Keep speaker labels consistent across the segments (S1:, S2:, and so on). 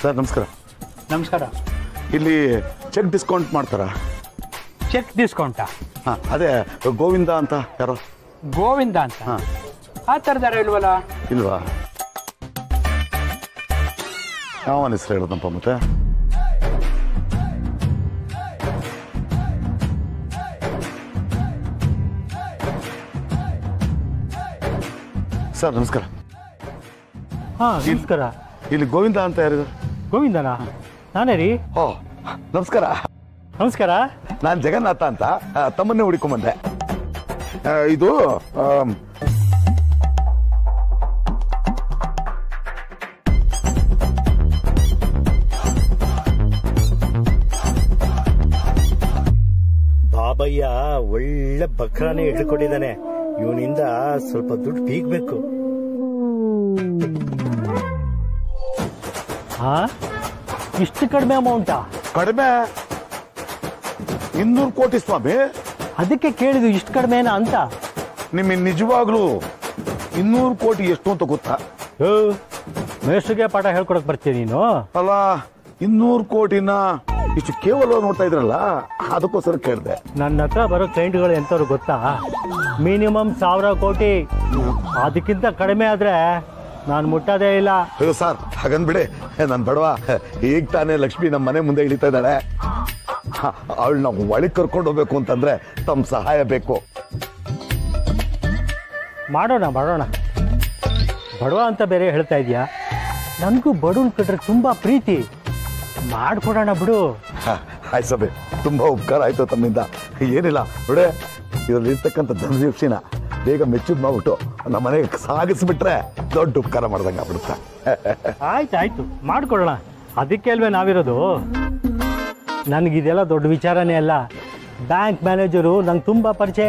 S1: Sir ನಮಸ್ಕಾರ
S2: ನಮಸ್ಕಾರ
S1: ಇಲ್ಲಿ ಚೆಕ್ ಡಿಸ್ಕೌಂಟ್ ಮಾಡ್ತಾರಾ
S2: ಚೆಕ್ ಡಿಸ್ಕೌಂಟಾ
S1: ಹಾಂ ಅದೇ ಗೋವಿಂದ ಅಂತ ಯಾರೋ
S2: ಗೋವಿಂದ ಅಂತ
S1: ಹಾಂ
S2: ಆ ಥರದಾರ ಇಲ್ವಲ್ಲ
S1: ಇಲ್ವಾ ಯಾವನ ಹೆಸರು ಹೇಳೋದಪ್ಪ ಮತ್ತೆ ಸರ್ ನಮಸ್ಕಾರ
S2: ಹಾಂ ನಮಸ್ಕಾರ
S1: ಇಲ್ಲಿ ಗೋವಿಂದ ಅಂತ ಯಾರಿದ್ರು
S2: ಗೋವಿಂದನಾ ನಾನೇ ರೀ
S1: ಓ ನಮಸ್ಕಾರ
S2: ನಮಸ್ಕಾರ
S1: ನಾನು ಜಗನ್ನಾಥ ಅಂತ ಆ, ತಮ್ಮನ್ನೇ ಹುಡುಕೊಂಬಂದೆ ಆ, ಇದು ಆಮ್,
S3: ಬಾಬಯ್ಯ ಒಳ್ಳೆ ಬಕ್ರಾನೇ ಹಿಡ್ಕೊಂಡಿದ್ದಾನೆ ಇವನಿಂದ ಸ್ವಲ್ಪ ದುಡ್ಡು ಬೀಗ್ಬೇಕು
S2: ಹಾ ಇಷ್ಟು ಕಡಿಮೆ ಅಮೌಂಟಾ
S1: ಕಡಿಮೆ ಇನ್ನೂರು ಕೋಟಿ ಸ್ವಾಮಿ
S2: ಅದಕ್ಕೆ ಕೇಳಿದ್ದು ಇಷ್ಟು ಕಡಿಮೆನಾ ಅಂತ
S1: ನಿಮಗೆ ನಿಜವಾಗ್ಲೂ ಇನ್ನೂರು ಕೋಟಿ ಎಷ್ಟು ಅಂತ ಗೊತ್ತಾ
S2: ಯೋ ಮೇಷ್ಟ್ರಿಗೆ ಪಾಠ ಹೇಳ್ಕೊಡಕ್ ಬರ್ತೀನಿ ನೀನು
S1: ಅಲ್ಲ ಇನ್ನೂರು ಕೋಟಿನ ಇಷ್ಟು ಕೇವಲ ನೋಡ್ತಾ ಇದ್ರಲ್ಲ ಅದಕ್ಕೋಸ್ಕರ ಕೇಳಿದೆ
S2: ನನ್ನ ಹತ್ರ ಬರೋ ಕ್ಲೈಂಟ್ಗಳು ಎಂಥವ್ರು ಗೊತ್ತಾ ಮಿನಿಮಮ್ ಸಾವಿರ ಕೋಟಿ ಅದಕ್ಕಿಂತ ಕಡಿಮೆ ಆದ್ರೆ ನಾನು ಮುಟ್ಟೋದೇ ಇಲ್ಲ
S1: ಅಯ್ಯೋ ಸರ್ ಹಾಗಂದ್ಬಿಡಿ ನಾನು ಬಡವ ಈಗ ತಾನೇ ಲಕ್ಷ್ಮಿ ನಮ್ಮ ಮನೆ ಮುಂದೆ ಇಳಿತಾ ಇದ್ದಾಳೆ ಅವಳು ನಾವು ಒಳಗೆ ಕರ್ಕೊಂಡು ಹೋಗ್ಬೇಕು ಅಂತಂದ್ರೆ ತಮ್ಮ ಸಹಾಯ ಬೇಕು
S2: ಮಾಡೋಣ ಮಾಡೋಣ ಬಡವ ಅಂತ ಬೇರೆ ಹೇಳ್ತಾ ಇದೀಯಾ ನನಗೂ ಬಡವನ್ ಕಟ್ರೆ ತುಂಬಾ ಪ್ರೀತಿ ಮಾಡ್ಕೊಡೋಣ ಬಿಡು
S1: ಆಯ್ತು ಸಭೆ ತುಂಬಾ ಉಪಕಾರ ಆಯ್ತು ತಮ್ಮಿಂದ ಏನಿಲ್ಲ ನೋಡೆ ಇದರಲ್ಲಿ ಇರ್ತಕ್ಕಂಥ ಧನದೀಪ್ಸಿನ ಬೇಗ ಮೆಚ್ಚುದ್ ಮಾಡ್ಬಿಟ್ಟು ನಮ್ಮ ಮನೆಗೆ ಸಾಗಿಸ್ಬಿಟ್ರೆ ದೊಡ್ಡ ಉಪಕಾರ ಮಾಡ್ದಂಗೆ ಆಗ್ಬಿಡುತ್ತೆ
S2: ಆಯ್ತು ಆಯ್ತು ಮಾಡ್ಕೊಡೋಣ ಅದಕ್ಕೆ ಅಲ್ವೇ ನಾವಿರೋದು ನನಗಿದೆಲ್ಲ ದೊಡ್ಡ ವಿಚಾರನೇ ಅಲ್ಲ ಬ್ಯಾಂಕ್ ಮ್ಯಾನೇಜರು ನಂಗೆ ತುಂಬಾ ಪರಿಚಯ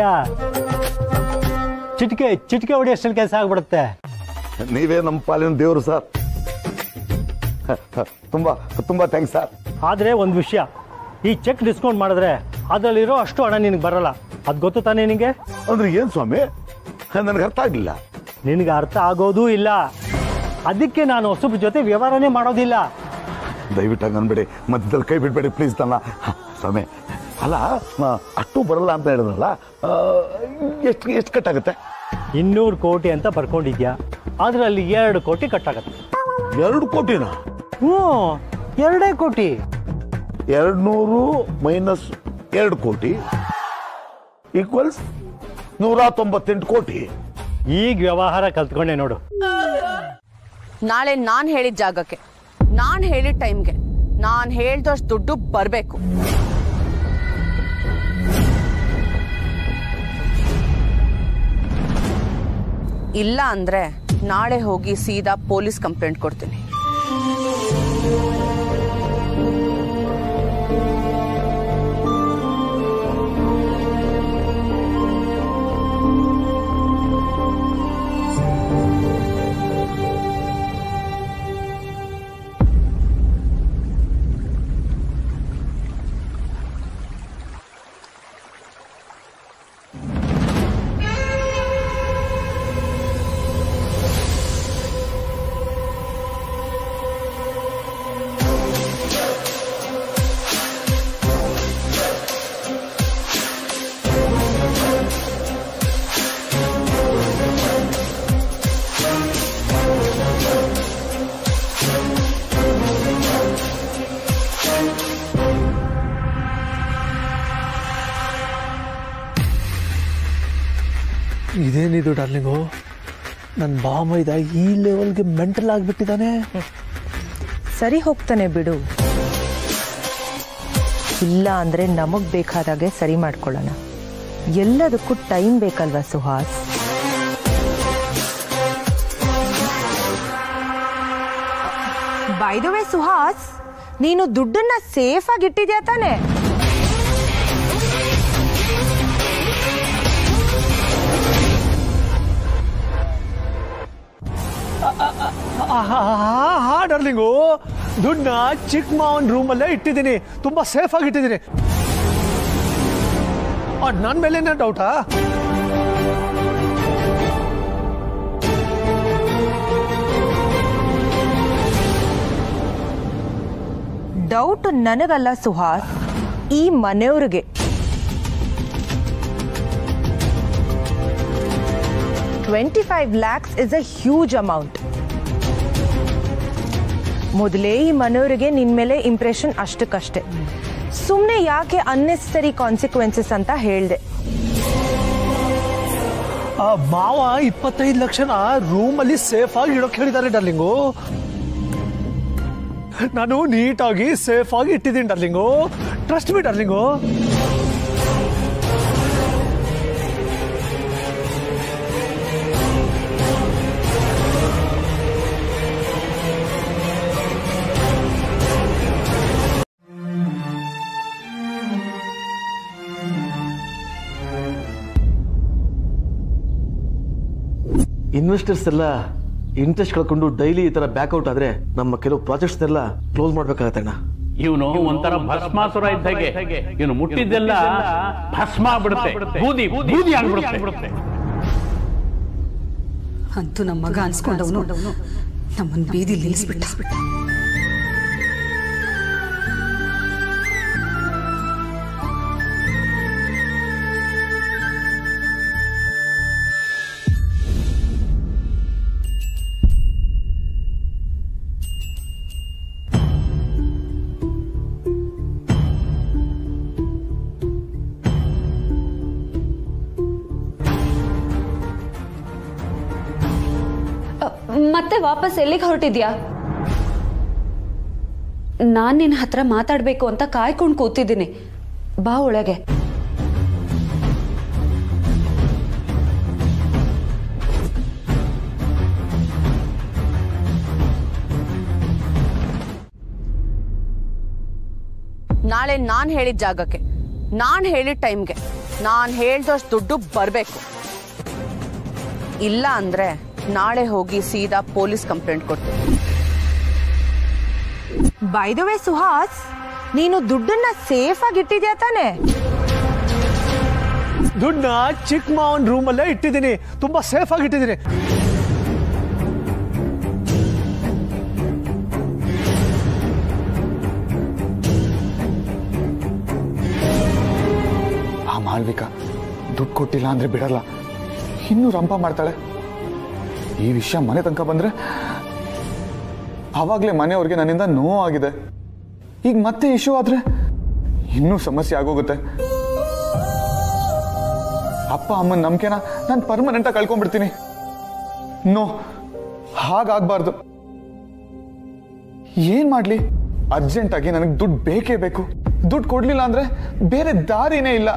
S2: ಚಿಟಿಕೆ ಚಿಟಿಕೆ ಹೊಡಿಯೋಷ್ಟಲ್ಲಿ ಕೆಲಸ ಆಗ್ಬಿಡುತ್ತೆ
S1: ನೀವೇ ನಮ್ಮ ಪಾಲಿನ ದೇವರು ಸರ್ ತುಂಬಾ ತುಂಬಾ ಥ್ಯಾಂಕ್ಸ್ ಸರ್
S2: ಆದರೆ ಒಂದು ವಿಷಯ ಈ ಚೆಕ್ ಡಿಸ್ಕೌಂಟ್ ಮಾಡಿದ್ರೆ ಅದರಲ್ಲಿರೋ ಅಷ್ಟು ಹಣ ನಿನಗೆ ಬರಲ್ಲ ಅದು ಗೊತ್ತು ತಾನೇ ನಿನಗೆ
S1: ಅಂದ್ರೆ ಏನ್ ಸ್ವಾಮಿ ನನಗೆ ಅರ್ಥ ಆಗ್ಲಿಲ್ಲ
S2: ನಿನಗೆ ಅರ್ಥ ಆಗೋದೂ ಇಲ್ಲ ಅದಕ್ಕೆ ನಾನು ಹೊಸಬ್ರ ಜೊತೆ ವ್ಯವಹಾರನೇ ಮಾಡೋದಿಲ್ಲ
S1: ದಯವಿಟ್ಟು ಹಂಗೆ ಅನ್ಬೇಡಿ ಮಧ್ಯದಲ್ಲಿ ಕೈ ಬಿಡ್ಬೇಡಿ ಪ್ಲೀಸ್ ತನ್ನ ಸ್ವಾಮಿ ಅಲ್ಲ ಆ, ಅಷ್ಟು ಬರಲ್ಲ ಅಂತ ಹೇಳಿದ್ರಲ್ಲ ಎಷ್ಟು ಎಷ್ಟು ಕಟ್ಟಾಗುತ್ತೆ
S2: ಇನ್ನೂರು ಕೋಟಿ ಅಂತ ಬರ್ಕೊಂಡಿದ್ಯಾ ಅದರಲ್ಲಿ ಎರಡು ಕೋಟಿ ಕಟ್ಟಾಗತ್ತೆ
S1: ಎರಡು ಕೋಟಿನ
S2: ಹ್ಞೂ ಎರಡೇ ಕೋಟಿ
S1: ಎರಡು ನೂರು ಮೈನಸ್ ಎರಡು ಕೋಟಿ ಈಕ್ವಲ್ಸ್ ನೂರ ತೊಂಬತ್ತೆಂಟು ಕೋಟಿ
S2: ಈಗ ವ್ಯವಹಾರ ಕಲ್ತ್ಕೊಂಡೆ ನೋಡು
S4: ನಾಳೆ ನಾನ್ ಹೇಳಿದ ಜಾಗಕ್ಕೆ ನಾನ್ ಹೇಳಿದ ಟೈಮ್ಗೆ ನಾನ್ ಹೇಳ್ದಷ್ಟು ದುಡ್ಡು ಬರಬೇಕು ಇಲ್ಲ ಅಂದ್ರೆ ನಾಳೆ ಹೋಗಿ ಸೀದಾ ಪೊಲೀಸ್ ಕಂಪ್ಲೇಂಟ್ ಕೊಡ್ತೀನಿ
S5: ಇದೇನಿದು ಡಾರ್ಲಿಂಗು ನನ್ನ ಬಾಮೈದ ಈ ಲೆವೆಲ್ಗೆ ಮೆಂಟಲ್ ಆಗಿಬಿಟ್ಟಿದ್ದಾನೆ
S6: ಸರಿ ಹೋಗ್ತಾನೆ ಬಿಡು ಇಲ್ಲ ಅಂದ್ರೆ ನಮಗ್ ಬೇಕಾದಾಗೆ ಸರಿ ಮಾಡ್ಕೊಳ್ಳೋಣ ಎಲ್ಲದಕ್ಕೂ ಟೈಮ್ ಬೇಕಲ್ವಾ ಸುಹಾಸ್ ಬೈದವೆ ಸುಹಾಸ್ ನೀನು ದುಡ್ಡನ್ನ ಸೇಫ್ ಆಗಿ ಇಟ್ಟಿದ್ಯಾ ತಾನೆ
S5: ಹಾ ಡಾರ್ಲಿಂಗು ದುಡ್ಡನ್ನ ಚಿಕ್ಕ ಮಾವನ್ ರೂಮಲ್ಲೇ ಇಟ್ಟಿದ್ದೀನಿ ತುಂಬಾ ಸೇಫ್ ಆಗಿ ಇಟ್ಟಿದ್ದೀನಿ ನನ್ನ ಮೇಲೇನೇ ಡೌಟಾ
S6: ಡೌಟ್ ನನಗಲ್ಲ ಸುಹಾಸ್ ಈ ಮನೆಯವ್ರಿಗೆ twenty five lakhs is a huge amount ಮೊದಲೇ ಈ ಮನೆಯವರಿಗೆ ನಿನ್ ಮೇಲೆ ಇಂಪ್ರೆಷನ್ ಅಷ್ಟಕ್ಕಷ್ಟೇ ಸುಮ್ಮನೆ ಯಾಕೆ ಅನ್ನೆಸರಿ ಕಾನ್ಸಿಕ್ವೆನ್ಸಸ್ ಅಂತ ಹೇಳ್ದೆ
S5: ಆ ಮಾವ ಇಪ್ಪತ್ತೈದು ಲಕ್ಷನ ರೂಮಲ್ಲಿ ಸೇಫ್ ಆಗಿ ಇಡೋಕೆ ಹೇಳಿದ್ದಾರೆ ಡರ್ಲಿಂಗು ನಾನು ನೀಟಾಗಿ ಸೇಫ್ ಆಗಿ ಇಟ್ಟಿದ್ದೀನಿ darling trust me darling
S7: investors ಎಲ್ಲ ಇಂಟ್ರೆಸ್ಟ್ ಕಳ್ಕೊಂಡು ಡೈಲಿ ಈ ತರ ಬ್ಯಾಕ್ಔಟ್ ಆದ್ರೆ ನಮ್ಮ ಕೆಲವು ಪ್ರಾಜೆಕ್ಟ್ಸ್ ಎಲ್ಲ ಕ್ಲೋಸ್ ಮಾಡ್ಬೇಕಾಗತ್ತೆ ಅಣ್ಣ
S8: ಇವನು ಒಂಥರ ಭಸ್ಮಾಸುರ ಇದ್ದಾಗೆ ಇವನು ಮುಟ್ಟಿದ್ದೆಲ್ಲ ಭಸ್ಮ ಆಗ್ಬಿಡುತ್ತೆ ಬೂದಿ ಬೂದಿ ಆಗ್ಬಿಡುತ್ತೆ
S9: ಅಂತೂ ನಮ್ಮ ಮಗ ಅನ್ಸ್ಕೊಂಡವನು ನಮ್ಮನ್ನ ಬೀದಿ ನಿಲ್ಲಿಸ್ಬಿಟ್ಟ
S10: ಮತ್ತೆ ವಾಪಸ್ ಎಲ್ಲಿಗೆ ಹೊರಟಿದ್ಯಾ ನಾನ್ ನಿನ್ನ ಹತ್ರ ಮಾತಾಡ್ಬೇಕು ಅಂತ ಕಾಯ್ಕೊಂಡು ಕೂತಿದ್ದೀನಿ ಬಾ ಒಳಗೆ
S4: ನಾಳೆ ನಾನು ಹೇಳಿದ ಜಾಗಕ್ಕೆ ನಾನು ಹೇಳಿದ ಟೈಮ್ಗೆ ನಾನು ಹೇಳ್ದಷ್ಟು ದುಡ್ಡು ಬರಬೇಕು ಇಲ್ಲ ಅಂದ್ರೆ ನಾಳೆ ಹೋಗಿ ಸೀದಾ ಪೊಲೀಸ್ ಕಂಪ್ಲೇಂಟ್ ಕೊಡ್ತೀನಿ
S6: ಬೈ ದ ವೇ ಸುಹಾಸ್ ನೀನು ದುಡ್ಡನ್ನ ಸೇಫ್ ಆಗಿ ಇಟ್ಟಿದ್ಯಾ ತಾನೆ
S5: ದುಡ್ಡನ್ನ ಚಿಕ್ಕ ಮಾವನ್ ರೂಮಲ್ಲೇ ಇಟ್ಟಿದ್ದೀನಿ ತುಂಬಾ ಸೇಫ್ ಆಗಿ ಇಟ್ಟಿದ್ದೀನಿ
S11: ಆ ಮಾಳ್ವಿಕಾ ದುಡ್ಡು ಕೊಟ್ಟಿಲ್ಲ ಅಂದ್ರೆ ಬಿಡಲ್ಲ ಇನ್ನೂ ರಂಪ ಮಾಡ್ತಾಳೆ ಈ ವಿಷಯ ಮನೆ ತನಕ ಬಂದ್ರೆ ಆವಾಗಲೇ ಮನೆಯವ್ರಿಗೆ ನನ್ನಿಂದ ನೋವಾಗಿದೆ ಈಗ ಮತ್ತೆ ಇಶ್ಯೂ ಆದ್ರೆ ಇನ್ನೂ ಸಮಸ್ಯೆ ಆಗೋಗುತ್ತೆ ಅಪ್ಪ ಅಮ್ಮನ ನಂಬಿಕೆನ ನಾನು ಪರ್ಮನೆಂಟಾಗಿ ಕಳ್ಕೊಂಡ್ಬಿಡ್ತೀನಿ ನೋ ಹಾಗಾಗ್ಬಾರ್ದು ಏನ್ ಮಾಡ್ಲಿ ಅರ್ಜೆಂಟಾಗಿ ನನಗೆ ದುಡ್ಡು ಬೇಕೇ ಬೇಕು ದುಡ್ಡು ಕೊಡ್ಲಿಲ್ಲ ಅಂದ್ರೆ ಬೇರೆ ದಾರಿನೇ ಇಲ್ಲ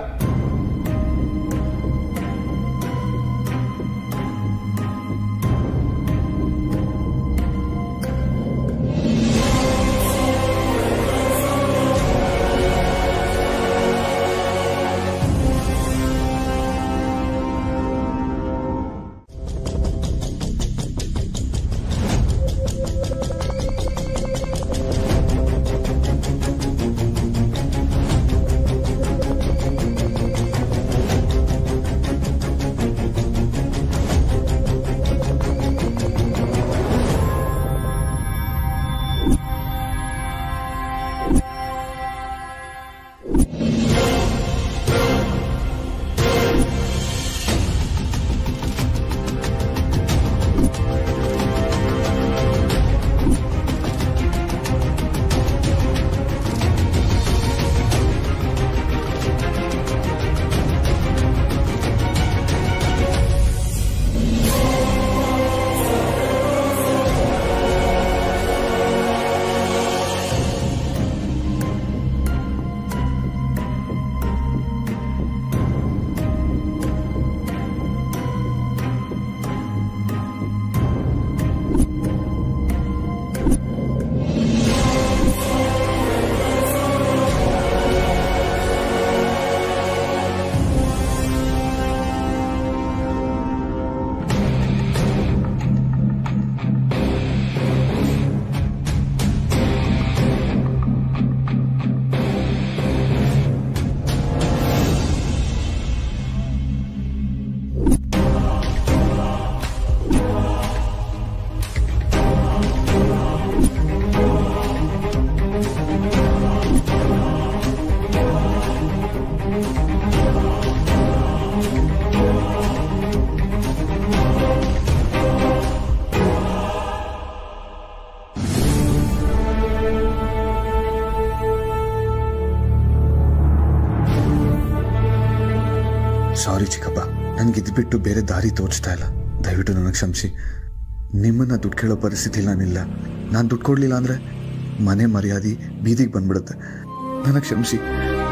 S11: ಸಾರಿ ಚಿಕ್ಕಪ್ಪ ನನಗೆ ಬಿಟ್ಟು ಬೇರೆ ದಾರಿ ತೋರಿಸ್ತಾ ಇಲ್ಲ ದಯವಿಟ್ಟು ನನಗೆ ಕ್ಷಮಿಸಿ ನಿಮ್ಮನ್ನ ದುಡ್ಡು ಕೇಳೋ ಪರಿಸ್ಥಿತಿ ನಾನಿಲ್ಲ ನಾನು ದುಡ್ಡು ಕೊಡಲಿಲ್ಲ ಅಂದರೆ ಮನೆ ಮರ್ಯಾದೆ ಬೀದಿಗೆ ಬಂದ್ಬಿಡುತ್ತೆ ನನಗೆ ಕ್ಷಮಿಸಿ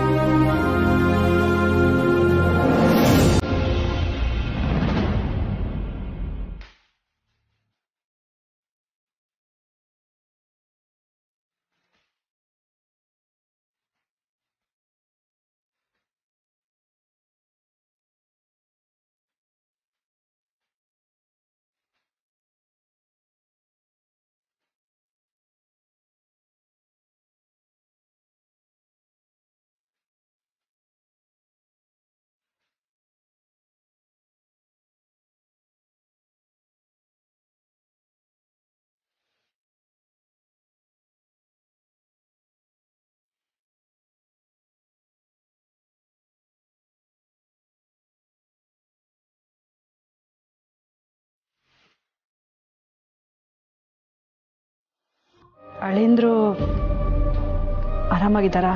S12: ಅಳಿಂದ್ರು ಆರಾಮಾಗಿದ್ದಾರಾ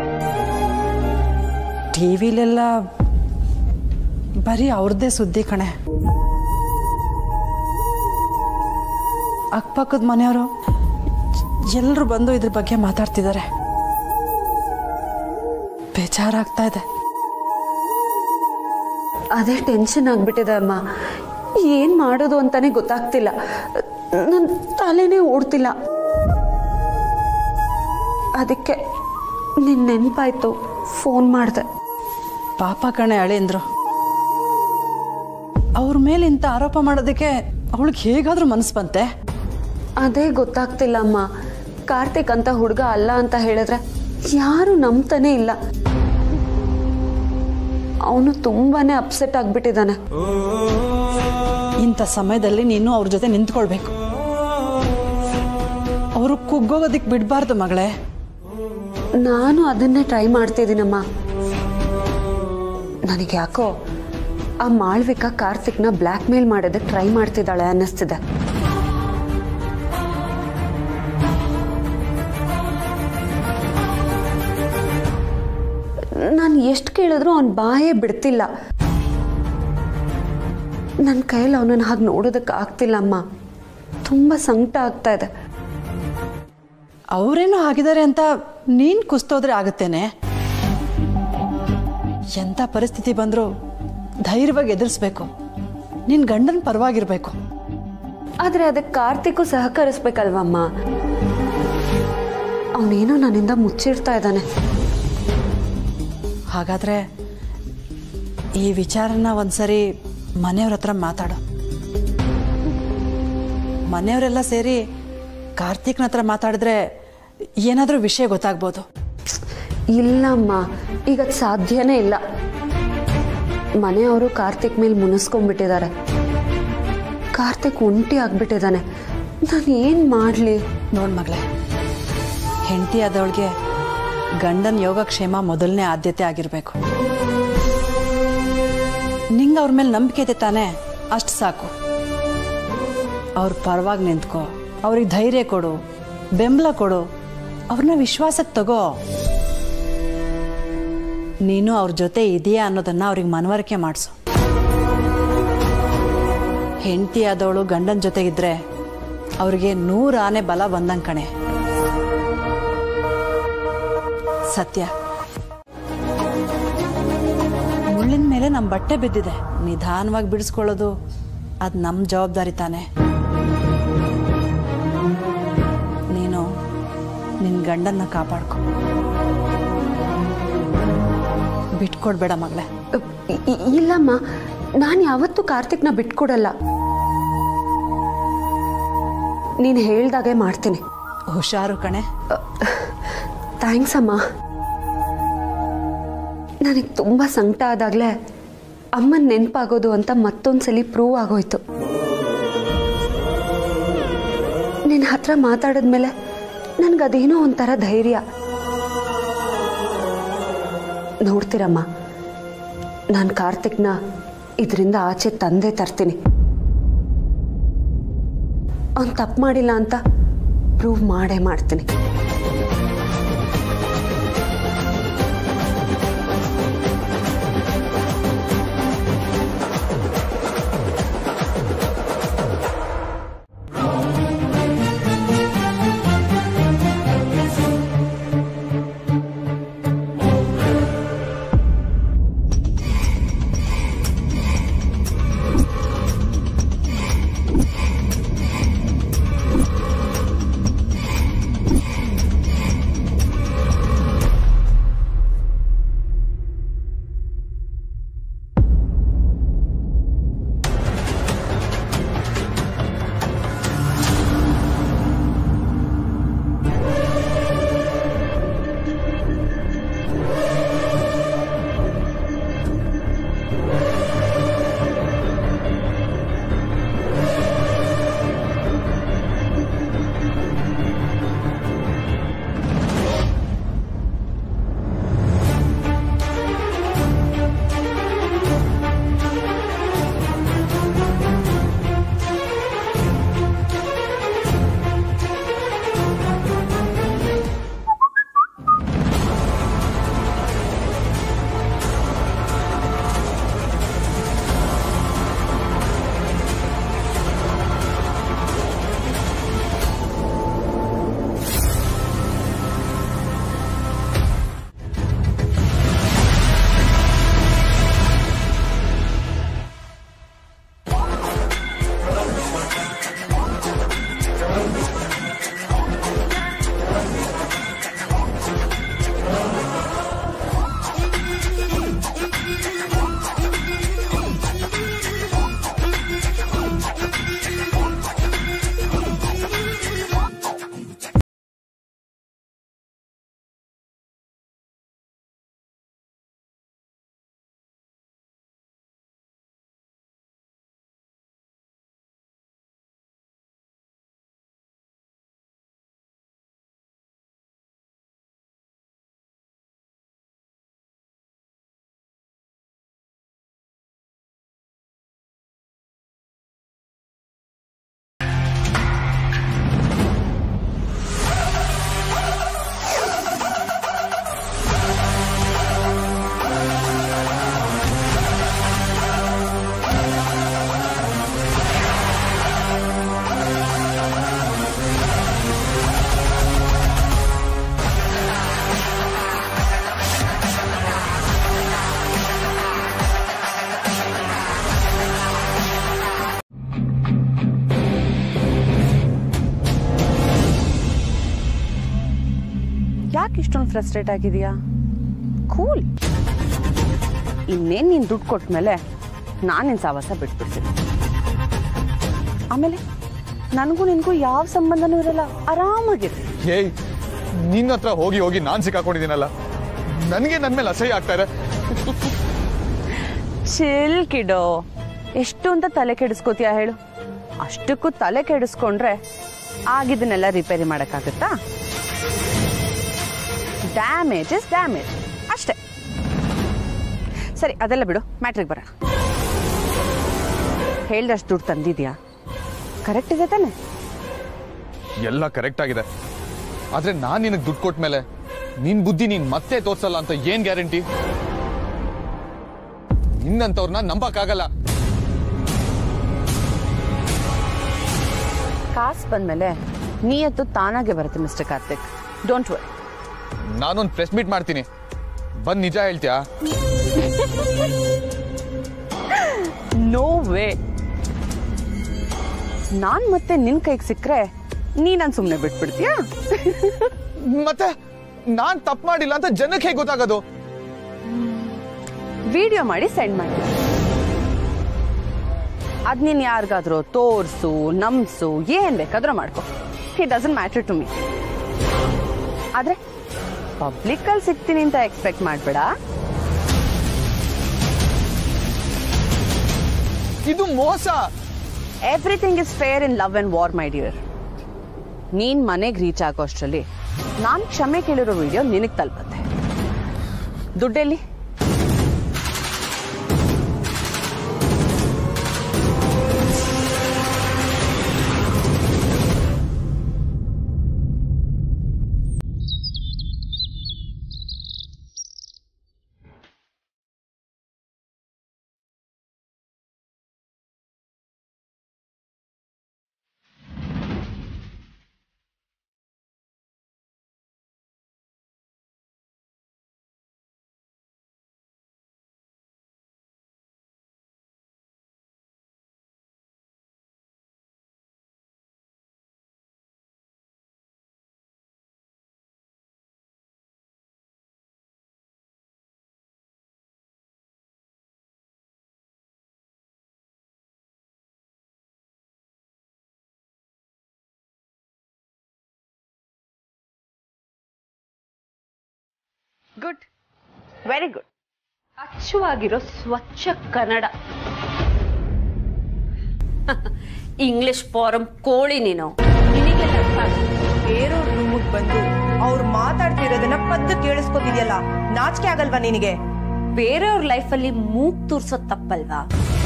S12: ಟಿ ವಿಲೆಲ್ಲ ಬರೀ ಅವ್ರದ್ದೇ ಸುದ್ದಿ ಕಣೆ ಅಕ್ಕಪಕ್ಕದ ಮನೆಯವರು ಎಲ್ಲರೂ ಬಂದು ಇದ್ರ ಬಗ್ಗೆ ಮಾತಾಡ್ತಿದ್ದಾರೆ ಬೇಜಾರಾಗ್ತಾ ಇದೆ
S10: ಅದೇ ಟೆನ್ಷನ್ ಆಗ್ಬಿಟ್ಟಿದೆ ಅಮ್ಮ ಏನು ಮಾಡೋದು ಅಂತಾನೆ ಗೊತ್ತಾಗ್ತಿಲ್ಲ ನನ್ನ ತಲೆನೇ ಓಡ್ತಿಲ್ಲ ಅದಕ್ಕೆ ನಿನ್ನ ನೆನಪಾಯ್ತು ಫೋನ್ ಮಾಡಿದೆ
S12: ಪಾಪ ಕಣೆ ಅಳಿಂದ್ರು ಅವ್ರ ಮೇಲೆ ಇಂಥ ಆರೋಪ ಮಾಡೋದಕ್ಕೆ ಅವಳಿಗೆ ಹೇಗಾದ್ರೂ ಮನಸ್ಸು ಬಂತೆ
S10: ಅದೇ ಗೊತ್ತಾಗ್ತಿಲ್ಲ ಅಮ್ಮ ಕಾರ್ತಿಕ್ ಅಂತ ಹುಡುಗ ಅಲ್ಲ ಅಂತ ಹೇಳಿದ್ರೆ ಯಾರು ನಂಬ್ತಾನೆ ಇಲ್ಲ ಅವನು ತುಂಬಾನೇ ಅಪ್ಸೆಟ್ ಆಗ್ಬಿಟ್ಟಿದ್ದಾನೆ
S12: ಇಂಥ ಸಮಯದಲ್ಲಿ ನೀನು ಅವ್ರ ಜೊತೆ ನಿಂತ್ಕೊಳ್ಬೇಕು ಅವರು ಕುಗ್ಗೋಗೋದಿಕ್ ಬಿಡಬಾರ್ದು ಮಗಳೇ
S10: ನಾನು ಅದನ್ನೇ ಟ್ರೈ ಮಾಡ್ತಿದ್ದೀನಮ್ಮ ನನಗೆ ಯಾಕೋ ಆ ಮಾಳ್ವಿಕಾ ಕಾರ್ತಿಕ್ನ ಬ್ಲ್ಯಾಕ್ ಮೇಲ್ ಮಾಡೋದಕ್ಕೆ ಟ್ರೈ ಮಾಡ್ತಿದ್ದಾಳೆ ಅನ್ನಿಸ್ತಿದೆ ನಾನು ಎಷ್ಟು ಕೇಳಿದ್ರು ಅವನ ಬಾಯೇ ಬಿಡ್ತಿಲ್ಲ ನನ್ನ ಕೈಯಲ್ಲಿ ಅವನನ್ನು ಹಾಗೆ ನೋಡೋದಕ್ಕೆ ಆಗ್ತಿಲ್ಲ ಅಮ್ಮ ತುಂಬ ಸಂಕಟ ಆಗ್ತಾ ಇದೆ
S12: ಅವರೇನೋ ಆಗಿದ್ದಾರೆ ಅಂತ ನೀನ್ ಕುಸ್ತೋದ್ರೆ ಆಗುತ್ತೇನೆ ಎಂಥ ಪರಿಸ್ಥಿತಿ ಬಂದರೂ ಧೈರ್ಯವಾಗಿ ಎದುರಿಸ್ಬೇಕು ನಿನ್ ಗಂಡನ ಪರವಾಗಿರ್ಬೇಕು
S10: ಆದರೆ ಅದಕ್ಕೆ ಕಾರ್ತಿಕ್ಕು ಸಹಕರಿಸ್ಬೇಕಲ್ವಮ್ಮ ಅವನೇನೋ ನನ್ನಿಂದ ಮುಚ್ಚಿಡ್ತಾ ಇದ್ದಾನೆ
S12: ಹಾಗಾದ್ರೆ ಈ ವಿಚಾರನ ಒಂದ್ಸರಿ ಮನೆಯವ್ರ ಹತ್ರ ಮಾತಾಡು ಮನೆಯವರೆಲ್ಲ ಸೇರಿ ಕಾರ್ತಿಕ್ನ ಹತ್ರ ಮಾತಾಡಿದ್ರೆ ಏನಾದರೂ ವಿಷಯ ಗೊತ್ತಾಗ್ಬೋದು
S10: ಇಲ್ಲಮ್ಮ ಈಗ ಅದ್ ಸಾಧ್ಯನೇ ಇಲ್ಲ ಮನೆಯವರು ಕಾರ್ತಿಕ್ ಮೇಲೆ ಮುನಿಸ್ಕೊಂಡ್ಬಿಟ್ಟಿದ್ದಾರೆ ಕಾರ್ತಿಕ್ ಒಂಟಿ ಆಗ್ಬಿಟ್ಟಿದ್ದಾನೆ ನಾನು ಏನು ಮಾಡಲಿ
S12: ನೋಡ್ ಮಗಳೇ ಹೆಂಡತಿ ಆದವಳಿಗೆ ಗಂಡನ ಯೋಗಕ್ಷೇಮ ಮೊದಲನೇ ಆದ್ಯತೆ ಆಗಿರಬೇಕು ನಿಂಗೆ ಅವ್ರ ಮೇಲೆ ನಂಬಿಕೆ ಇದೆ ತಾನೇ ಅಷ್ಟು ಸಾಕು ಅವ್ರ ಪರವಾಗಿ ನಿಂತ್ಕೋ ಅವ್ರಿಗೆ ಧೈರ್ಯ ಕೊಡು ಬೆಂಬಲ ಕೊಡು ಅವ್ರನ್ನ ವಿಶ್ವಾಸಕ್ಕೆ ತಗೋ ನೀನು ಅವ್ರ ಜೊತೆ ಇದೆಯಾ ಅನ್ನೋದನ್ನ ಅವ್ರಿಗೆ ಮನವರಿಕೆ ಮಾಡಿಸು ಹೆಂಡತಿ ಆದವಳು ಗಂಡನ ಜೊತೆಗಿದ್ರೆ ಅವ್ರಿಗೆ ನೂರು ಆನೆ ಬಲ ಬಂದಂಗೆ ಕಣೆ ಸತ್ಯ ಮುಳ್ಳಿನ ಮೇಲೆ ನಮ್ಮ ಬಟ್ಟೆ ಬಿದ್ದಿದೆ ನಿಧಾನವಾಗಿ ಬಿಡಿಸ್ಕೊಳ್ಳೋದು ಅದು ನಮ್ಮ ಜವಾಬ್ದಾರಿ ತಾನೆ ನೀನು ನಿನ್ನ ಗಂಡನ್ನ ಕಾಪಾಡ್ಕೊ ಬಿಟ್ಕೊಡ್ಬೇಡ ಮಗಳೇ
S10: ಇ- ಇ- ಇಲ್ಲಮ್ಮ ನಾನು ಯಾವತ್ತೂ ಕಾರ್ತಿಕ್ನ ಬಿಟ್ಕೊಡಲ್ಲ ನೀನು ಹೇಳ್ದಾಗೆ ಮಾಡ್ತೀನಿ
S12: ಹುಷಾರು ಕಣೆ
S10: ಥ್ಯಾಂಕ್ಸ್ ಅಮ್ಮ ನನಗೆ ತುಂಬ ಸಂಕಟ ಆದಾಗಲೇ ಅಮ್ಮನ ನೆನಪಾಗೋದು ಅಂತ ಮತ್ತೊಂದ್ಸಲಿ ಪ್ರೂವ್ ಆಗೋಯ್ತು ನಿನ್ನ ಹತ್ರ ಮಾತಾಡಿದ್ಮೇಲೆ ನನಗದೇನೋ ಒಂಥರ ಧೈರ್ಯ ನೋಡ್ತೀರಮ್ಮ ನಾನು ಕಾರ್ತಿಕ್ನ ಇದರಿಂದ ಆಚೆ ತಂದೆ ತರ್ತೀನಿ ಅವ್ನು ತಪ್ಪು ಮಾಡಿಲ್ಲ ಅಂತ ಪ್ರೂವ್ ಮಾಡೇ ಮಾಡ್ತೀನಿ
S4: ಯಾಕೆ ಇಷ್ಟೊಂದು ಫ್ರಸ್ಟ್ರೇಟ್ ಆಗಿದೆಯಾ ಕೂಲ್ ಇನ್ನೇನು ನೀನು ದುಡ್ಡು ಕೊಟ್ಮೇಲೆ ನಾನು ನಿನ್ನ ಸಾವಾಸ ಬಿಟ್ಬಿಡ್ತೀನಿ ಆಮೇಲೆ ನನಗೂ ನಿನಗೂ ಯಾವ ಸಂಬಂಧನೂ ಇರಲ್ಲ ಆರಾಮಾಗಿರಿ
S13: ಏಯ್ ನಿನ್ನ ಹತ್ರ ಹೋಗಿ ಹೋಗಿ ನಾನು ಸಿಕ್ಕಾಕೊಂಡಿದ್ದೀನಲ್ಲ ನನಗೆ ನನ್ನ ಮೇಲೆ ಅಸಹ್ಯ ಆಗ್ತಾ ಇದೆ
S4: ಚಿಲ್ ಕಿಡೋ ಎಷ್ಟು ಅಂತ ತಲೆ ಕೆಡಿಸ್ಕೋತೀಯ ಹೇಳು ಅಷ್ಟಕ್ಕೂ ತಲೆ ಕೆಡಿಸ್ಕೊಂಡ್ರೆ ಆಗಿದ್ದನ್ನೆಲ್ಲ ರಿಪೇರಿ ಮಾಡೋಕ್ಕಾಗತ್ತಾ ಡ್ಯಾಮೇಜ್ ಇಸ್ ಡ್ಯಾಮೇಜ್ ಅಷ್ಟೇ ಸರಿ ಅದೆಲ್ಲ ಬಿಡು ಮ್ಯಾಟ್ರಿಗೆ ಬರೋಣ ಹೇಳ್ದಷ್ಟು ದುಡ್ಡು ತಂದಿದ್ಯಾ ಕರೆಕ್ಟ್ ಇದೆ ತಾನೆ
S13: ಎಲ್ಲ ಕರೆಕ್ಟ್ ಆಗಿದೆ ಆದ್ರೆ ನಾನು ನಿನಗೆ ದುಡ್ಡು ಕೊಟ್ಟ ಮೇಲೆ ನಿನ್ ಬುದ್ಧಿ ನೀನ್ ಮತ್ತೆ ತೋರ್ಸಲ್ಲ ಅಂತ ಏನ್ ಗ್ಯಾರಂಟಿ ನಿನ್ನಂತವ್ರನ್ನ ನಂಬಕ್ಕಾಗಲ್ಲ
S4: ಕಾಸು ಬಂದ್ಮೇಲೆ ನೀಯತ್ತು ತಾನಾಗೆ ಬರುತ್ತೆ ಮಿಸ್ಟರ್ ಕಾರ್ತಿಕ್ ಡೋಂಟ್ ವರಿ
S13: ನಾನೊಂದು ಪ್ರೆಸ್ ಮೀಟ್ ಮಾಡ್ತೀನಿ ಬಂದ್ ನಿಜ ಹೇಳ್ತೀಯಾ
S4: ನೋ ವೇ ನಾನ್ ಮತ್ತೆ ನಿನ್ ಕೈಗೆ ಸಿಕ್ಕರೆ ನೀ ನನ್ ಸುಮ್ಮನೆ ಬಿಟ್ಬಿಡ್ತೀಯಾ
S13: ಮತ್ತೆ ನಾನ್ ತಪ್ಪು ಮಾಡಿಲ್ಲ ಅಂತ ಜನಕ್ಕೆ ಹೇಗೆ ಗೊತ್ತಾಗೋದು
S4: ವಿಡಿಯೋ ಮಾಡಿ ಸೆಂಡ್ ಮಾಡಿ ಅದ್ ನೀನ್ ಯಾರಿಗಾದ್ರೂ ತೋರ್ಸು ನಮ್ಸು ಏನ್ ಬೇಕಾದ್ರೂ ಮಾಡ್ಕೊ he doesn't matter to me ಆದ್ರೆ ಪಬ್ಲಿಕ್ ಅಲ್ಲಿ ಸಿಗ್ತೀನಿ ಅಂತ ಎಕ್ಸ್ಪೆಕ್ಟ್ ಮಾಡ್ಬೇಡ
S13: ಇದು ಮೋಸ
S4: everything is fair in love and war my dear ನೀನ್ ಮನೆಗೆ ರೀಚ್ ಆಗೋ ಅಷ್ಟರಲ್ಲಿ ನಾನ್ ಕ್ಷಮೆ ಕೇಳಿರೋ ವಿಡಿಯೋ ನಿನಗ್ ತಲುಪತ್ತೆ ದುಡ್ಡೆಲ್ಲಿ ಗುಡ್ ವೆರಿ ಗುಡ್
S10: ಅಚ್ಚವಾಗಿರೋ ಸ್ವಚ್ಛ ಕನ್ನಡ ಇಂಗ್ಲಿಷ್ ಫಾರಂ ಕೋಳಿ ನೀನು ನಿನಗೆಲ್ಲ ಅರ್ಥ ಆಗಲ್ಲ.
S6: ಬೇರೆಯವ್ರ ರೂಮಿಗೆ ಬಂದು ಅವ್ರು ಮಾತಾಡ್ತಿರೋದನ್ನ ಪದ್ದು ಕೇಳಿಸ್ಕೊತಿದ್ಯಲ್ಲ ನಾಚಿಕೆ ಆಗಲ್ವಾ ನಿನಗೆ
S10: ಬೇರೆಯವ್ರ ಲೈಫಲ್ಲಿ ಮೂಗ್ ತೂರ್ಸೋದ್ ತಪ್ಪಲ್ವಾ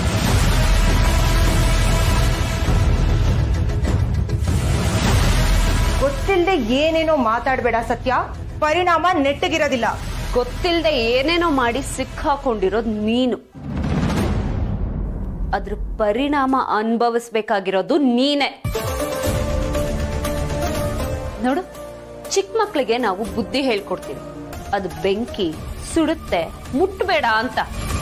S6: ಗೊತ್ತಿಲ್ಲದೆ ಏನೇನೋ ಮಾತಾಡ್ಬೇಡ ಸತ್ಯ ಪರಿಣಾಮ ನೆಟ್ಟಗಿರೋದಿಲ್ಲ
S10: ಗೊತ್ತಿಲ್ಲದೆ ಏನೇನೋ ಮಾಡಿ ಸಿಕ್ಕಾಕೊಂಡಿರೋದು ನೀನು ಅದ್ರ ಪರಿಣಾಮ ಅನುಭವಿಸ್ಬೇಕಾಗಿರೋದು ನೀನೆ ನೋಡು ಚಿಕ್ಕ ಮಕ್ಳಿಗೆ ನಾವು ಬುದ್ಧಿ ಹೇಳ್ಕೊಡ್ತೀವಿ ಅದು ಬೆಂಕಿ ಸುಡುತ್ತೆ ಮುಟ್ಬೇಡ ಅಂತ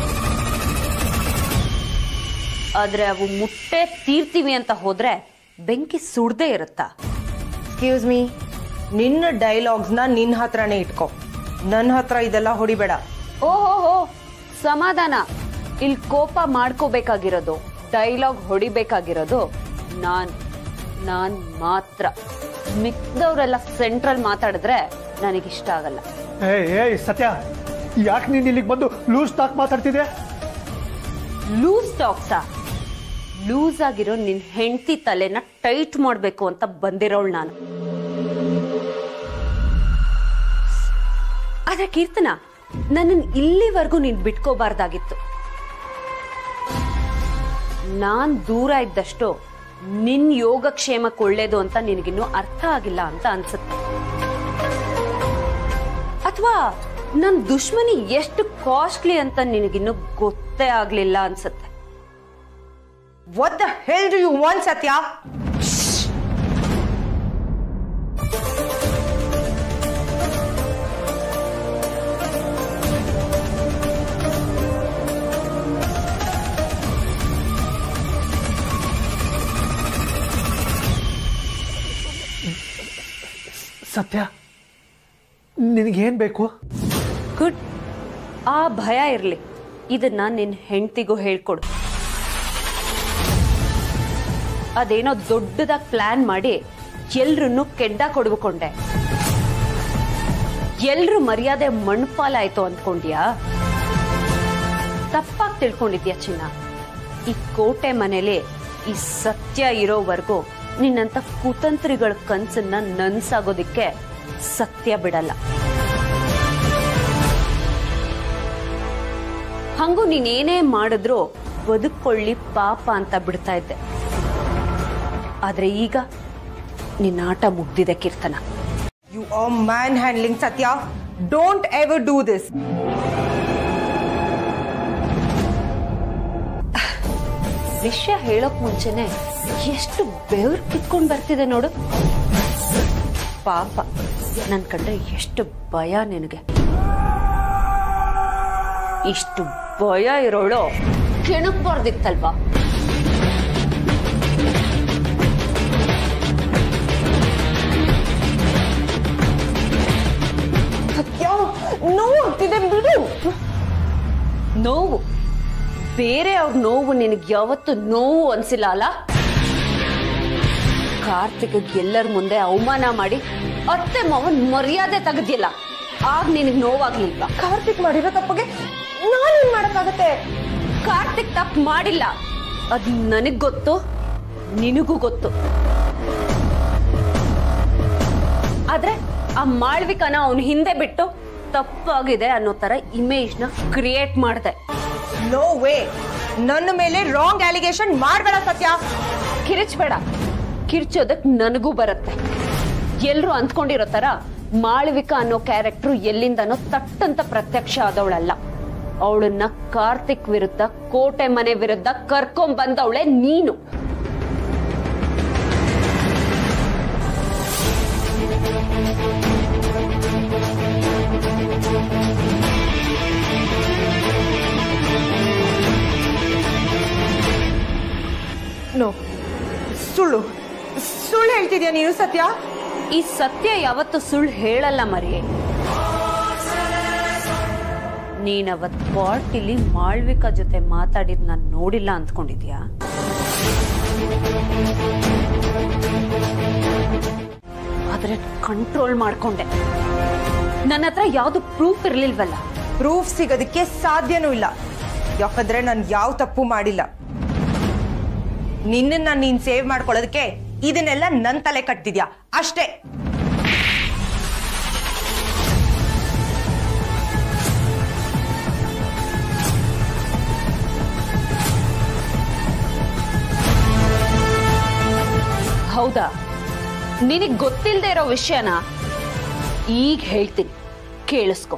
S10: ಆದ್ರೆ ಅವು ಮುಟ್ಟೆ ತೀರ್ತೀವಿ ಅಂತ ಹೋದ್ರೆ ಬೆಂಕಿ ಸುಡ್ದೇ ಇರುತ್ತಾ
S6: ಎಕ್ಸ್ಕ್ಯೂಸ್ ಮೀ ನಿನ್ನ ಡೈಲಾಗ್ಸ್ನ ನಿನ್ನ ಹತ್ರನೇ ಇಟ್ಕೋ ನನ್ನ ಹತ್ರ ಇದೆಲ್ಲ ಹೊಡಿಬೇಡ
S10: ಓಹೋ ಸಮಾಧಾನ ಇಲ್ಲಿ ಕೋಪ ಮಾಡ್ಕೋಬೇಕಾಗಿರೋದು ಡೈಲಾಗ್ ಹೊಡಿಬೇಕಾಗಿರೋದು ನಾನ್ ನಾನ್ ಮಾತ್ರ ಮಿಕ್ದವ್ರೆಲ್ಲ ಸೆಂಟ್ರಲ್ ಮಾತಾಡಿದ್ರೆ ನನಗಿಷ್ಟ ಆಗಲ್ಲ
S5: ಏಯ್ ಏಯ್ ಸತ್ಯ ಯಾಕೆ ನೀನ್ ಇಲ್ಲಿಗೆ ಬಂದು ಲೂಸ್ ಟಾಕ್ ಮಾತಾಡ್ತಿದ್ದೆ
S10: ಲೂಸ್ ಟಾಕ್ಸಾ ಲೂಸ್ ಆಗಿರೋ ನಿನ್ ಹೆಂಡತಿ ತಲೆನ ಟೈಟ್ ಮಾಡ್ಬೇಕು ಅಂತ ಬಂದಿರೋಳು ನಾನು ಆದ್ರೆ ಕೀರ್ತನ ನನ್ನನ್ ಇಲ್ಲಿವರೆಗೂ ನೀನ್ ಬಿಟ್ಕೋಬಾರ್ದಾಗಿತ್ತು ನಾನ್ ದೂರ ಇದ್ದಷ್ಟು ನಿನ್ ಯೋಗಕ್ಷೇಮಕ್ಕೆ ಒಳ್ಳೇದು ಅಂತ ನಿನಗಿನ್ನೂ ಅರ್ಥ ಆಗಿಲ್ಲ ಅಂತ ಅನ್ಸುತ್ತೆ ಅಥವಾ ನನ್ ದುಶ್ಮನಿ ಎಷ್ಟು ಕಾಸ್ಟ್ಲಿ ಅಂತ ನಿನಗಿನ್ನೂ ಗೊತ್ತೇ ಆಗ್ಲಿಲ್ಲ ಅನ್ಸುತ್ತೆ
S6: what the hell do you want Satya
S5: Satya ನಿನಗೇನ್ ಬೇಕು
S10: ಗುಡ್ ಆ ಭಯ ಇರ್ಲಿ ಇದನ್ನ ನಿನ್ ಹೆಂಡತಿಗೂ ಹೇಳ್ಕೊಡು ಅದೇನೋ ದೊಡ್ಡದಾಗಿ ಪ್ಲಾನ್ ಮಾಡಿ ಎಲ್ರನ್ನು ಕೆಡ್ಡ ಕೊಡ್ಕೊಂಡೆ ಎಲ್ರು ಮರ್ಯಾದೆ ಮಣ್ಪಾಲಾಯ್ತು ಅಂದ್ಕೊಂಡ್ಯಾ ತಪ್ಪಾಗಿ ತಿಳ್ಕೊಂಡಿದ್ಯಾ ಚಿನ್ನ ಈ ಕೋಟೆ ಮನೇಲಿ ಈ ಸತ್ಯ ಇರೋವರೆಗೂ ನಿನ್ನಂತ ಕುತಂತ್ರಿಗಳ ಕನ್ಸನ್ನ ನನ್ಸಾಗೋದಿಕ್ಕೆ ಸತ್ಯ ಬಿಡಲ್ಲ ಹಂಗೂ ನೀನೇನೇ ಮಾಡಿದ್ರು ಬದುಕೊಳ್ಳಿ ಪಾಪ ಅಂತ ಬಿಡ್ತಾ ಇದ್ದೆ ಆದ್ರೆ ಈಗ ನಿನ್ನ ಆಟ ಮುಗ್ದಿದೆ Keerthana
S6: you are man handling Satya don't ever do this
S10: ವಿಷಯ ಹೇಳೋಕ್ ಮುಂಚೆನೆ ಎಷ್ಟು ಬೆವರು ಕಿತ್ಕೊಂಡ್ ಬರ್ತಿದೆ ನೋಡು ಪಾಪ ನನ್ ಕಂಡ್ರೆ ಎಷ್ಟು ಭಯ ನಿನಗೆ ಇಷ್ಟು ಭಯ ಇರೋಳು ಕೆಣಕ್ಬಾರ್ದಿತ್ತಲ್ವಾ
S6: ಸತ್ಯ ನೋವಾಗ್ತಿದೆ ಬಿಡು
S10: ನೋವು ಬೇರೆ ಅವ್ರ ನೋವು ನಿನಗೆ ಯಾವತ್ತು ನೋವು ಅನ್ಸಿಲ್ಲ ಅಲ್ಲ ಕಾರ್ತಿಕ್ ಎಲ್ಲರ ಮುಂದೆ ಅವಮಾನ ಮಾಡಿ ಅತ್ತೆ ಮಾವನ್ ಮರ್ಯಾದೆ ತೆಗೆದಿಲ್ಲ ಆಗ ನಿನಗೆ ನೋವಾಗ್ಲಿಲ್ವಾ
S6: ಕಾರ್ತಿಕ್ ಮಾಡಿರೋ ತಪ್ಪಿಗೆ ನಾನೇನ್ ಮಾಡಕ್ಕಾಗತ್ತೆ
S10: ಕಾರ್ತಿಕ್ ತಪ್ಪು ಮಾಡಿಲ್ಲ ಅದ್ ನನಗ್ ಗೊತ್ತು ನಿನಗೂ ಗೊತ್ತು ಆದ್ರೆ ಆ ಮಾಳ್ವಿಕನ ಅವನು ಹಿಂದೆ ಬಿಟ್ಟು ತಪ್ಪಾಗಿದೆ ಅನ್ನೋ ತರ ಇಮೇಜ್ ನ ಕ್ರಿಯೇಟ್ ಮಾಡಿದೆ
S6: ನೋ ವೇ ನನ್ನ ಮೇಲೆ ರಾಂಗ್ ಅಲಿಗೇಷನ್ ಮಾಡಬೇಡ ಸತ್ಯ
S10: ಕಿರಿಚ್ಬೇಡ ಕಿರ್ಚೋದಕ್ ನನಗೂ ಬರುತ್ತೆ ಎಲ್ರು ಅಂದ್ಕೊಂಡಿರೋ ತರ ಮಾಳವಿಕ ಅನ್ನೋ ಕ್ಯಾರೆಕ್ಟರ್ ಎಲ್ಲಿಂದನೋ ತಟ್ಟಂತ ಪ್ರತ್ಯಕ್ಷ ಆದವಳಲ್ಲ ಅವಳನ್ನ ಕಾರ್ತಿಕ್ ವಿರುದ್ಧ ಕೋಟೆ ಮನೆ ವಿರುದ್ಧ ಕರ್ಕೊಂಡ್ ಬಂದವಳೆ ನೀನು
S6: ನೋ ಸುಳ್ಳು ಸುಳ್ಳು ಹೇಳ್ತಿದ್ಯಾ ನೀನು ಸತ್ಯ
S10: ಈ ಸತ್ಯ ಯಾವತ್ತು ಸುಳ್ಳು ಹೇಳಲ್ಲ ಮರಿ ನೀನವತ್ ಪಾರ್ಟಿಲಿ ಮಾಳ್ವಿಕಾ ಜೊತೆ ಮಾತಾಡಿದ್ ನಾನು ನೋಡಿಲ್ಲ ಅಂದ್ಕೊಂಡಿದ್ಯಾ ಆದ್ರೆ ಕಂಟ್ರೋಲ್ ಮಾಡ್ಕೊಂಡೆ ನನ್ನ ಹತ್ರ ಯಾವ್ದು ಪ್ರೂಫ್ ಇರ್ಲಿಲ್ವಲ್ಲ
S6: ಪ್ರೂಫ್ ಸಿಗೋದಕ್ಕೆ ಸಾಧ್ಯನೂ ಇಲ್ಲ ಯಾಕಂದ್ರೆ ನಾನು ಯಾವ ತಪ್ಪು ಮಾಡಿಲ್ಲ ನಿನ್ನನ್ನ ನೀನ್ ಸೇವ್ ಮಾಡ್ಕೊಳ್ಳೋದಕ್ಕೆ ಇದನ್ನೆಲ್ಲ ನನ್ ತಲೆ ಕಟ್ತಿದ್ಯಾ ಅಷ್ಟೇ
S10: ಹೌದಾ ನಿನಗ್ ಗೊತ್ತಿಲ್ಲದೆ ಇರೋ ವಿಷಯನ ಈಗ ಹೇಳ್ತೀನಿ ಕೇಳಿಸ್ಕೊ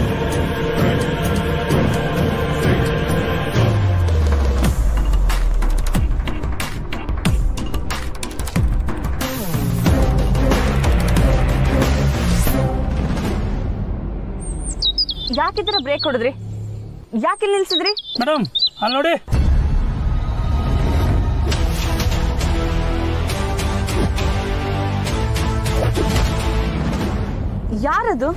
S4: ಯಾಕಿದ್ರ ಬ್ರೇಕ್ ಹೊಡೆದ್ರಿ ಯಾಕೆ ನಿಲ್ಸಿದ್ರಿ
S2: ಮೇಡಮ್ ಅಲ್ಲಿ ನೋಡಿ
S4: ಯಾರದು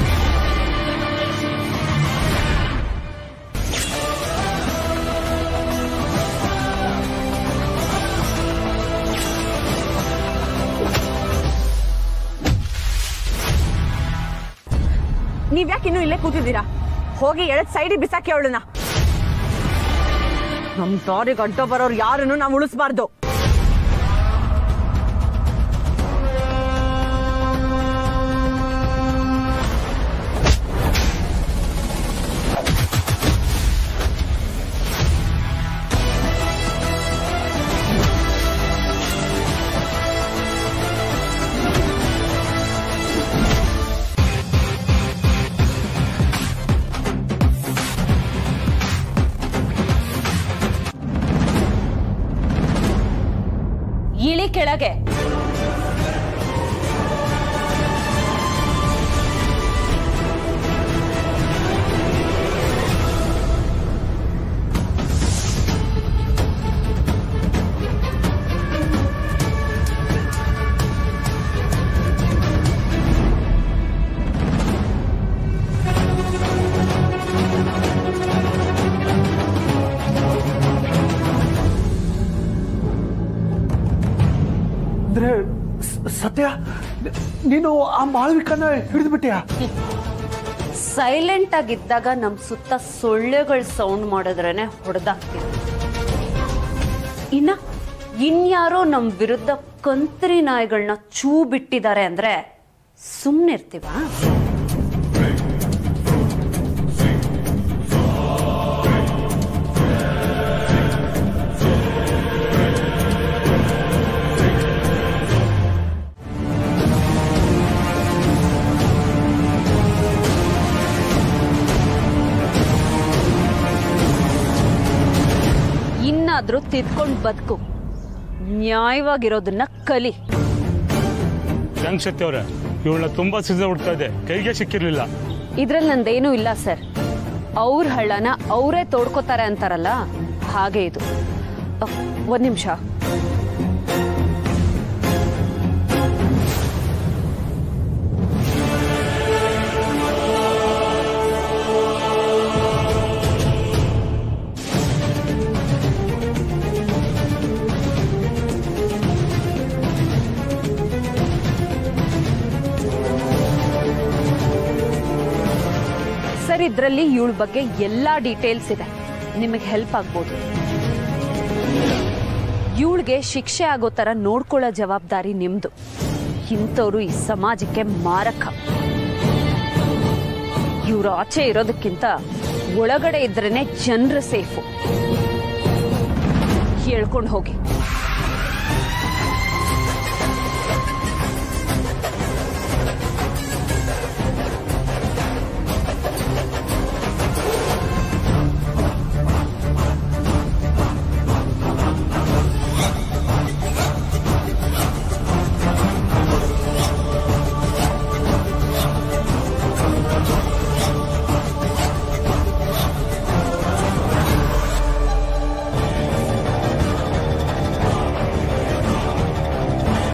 S4: ನೀವ್ ಯಾಕೆ ಇನ್ನೂ ಇಲ್ಲೇ ಕೂತಿದ್ದೀರಾ ಹೋಗಿ ಎಳದ್ ಸೈಡಿಗೆ ಬಿಸಾಕಿ ಅವಳನ್ನ ನಮ್ ದಾರಿಗೆ ಅಡ್ಡ ಬರೋರು ಯಾರನ್ನು ನಾವು ಉಳಿಸ್ಬಾರ್ದು
S10: ಇಳಿ ಕೆಳಗೆ
S5: ಅಂದ್ರೆ ಸ- ಸತ್ಯ ನೀನು ಆ ಮಾಳವಿಕನ ಹಿಡಿದು ಬಿಟ್ಟಿಯಾ
S10: ಸೈಲೆಂಟ್ ಆಗಿದ್ದಾಗ ನಮ್ ಸುತ್ತ ಸೊಳ್ಳೆಗಳ ಸೌಂಡ್ ಮಾಡಿದ್ರೇನೆ ಹೊಡೆದಾಕ್ತೀವಿ ಇನ್ನ ಇನ್ಯಾರೋ ನಮ್ ವಿರುದ್ಧ ಕಂತ್ರಿ ನಾಯಿಗಳನ್ನ ಚೂ ಬಿಟ್ಟಿದ್ದಾರೆ ಅಂದ್ರೆ ಸುಮ್ನಿರ್ತೀವಾ ಇನ್ನಾದ್ರೂ ತಿದ್ಕೊಂಡ್ ಬದುಕು ನ್ಯಾಯವಾಗಿರೋದನ್ನ ಕಲಿ
S2: ಹೆಂಗ್ ಶಕ್ತಿ ಅವ್ರೆ ಇವಳನ್ನ ತುಂಬಾ ಸಿದ್ಧ ಹುಡ್ತಾ ಇದೆ ಕೈಗೆ ಸಿಕ್ಕಿರ್ಲಿಲ್ಲ
S10: ಇದ್ರಲ್ಲಿ ನಂದೇನೂ ಇಲ್ಲ ಸರ್ ಅವ್ರ ಹಳ್ಳನ ಅವರೇ ತೋಡ್ಕೋತಾರೆ ಅಂತಾರಲ್ಲ ಹಾಗೆ ಇದು ಅಹ್, ಒಂದ್ ನಿಮಿಷ ಸರ್ ಇದ್ರಲ್ಲಿ ಇವಳ ಬಗ್ಗೆ ಎಲ್ಲಾ ಡೀಟೇಲ್ಸ್ ಇದೆ ನಿಮಗೆ ಹೆಲ್ಪ್ ಆಗ್ಬೋದು ಇವಳಿಗೆ ಶಿಕ್ಷೆ ಆಗೋ ತರ ನೋಡ್ಕೊಳ್ಳೋ ಜವಾಬ್ದಾರಿ ನಿಮ್ದು ಇಂಥವ್ರು ಈ ಸಮಾಜಕ್ಕೆ ಮಾರಕ ಇವ್ರು ಆಚೆ ಇರೋದಕ್ಕಿಂತ ಒಳಗಡೆ ಇದ್ರೇನೆ ಜನರು ಸೇಫು ಹೇಳ್ಕೊಂಡು ಹೋಗಿ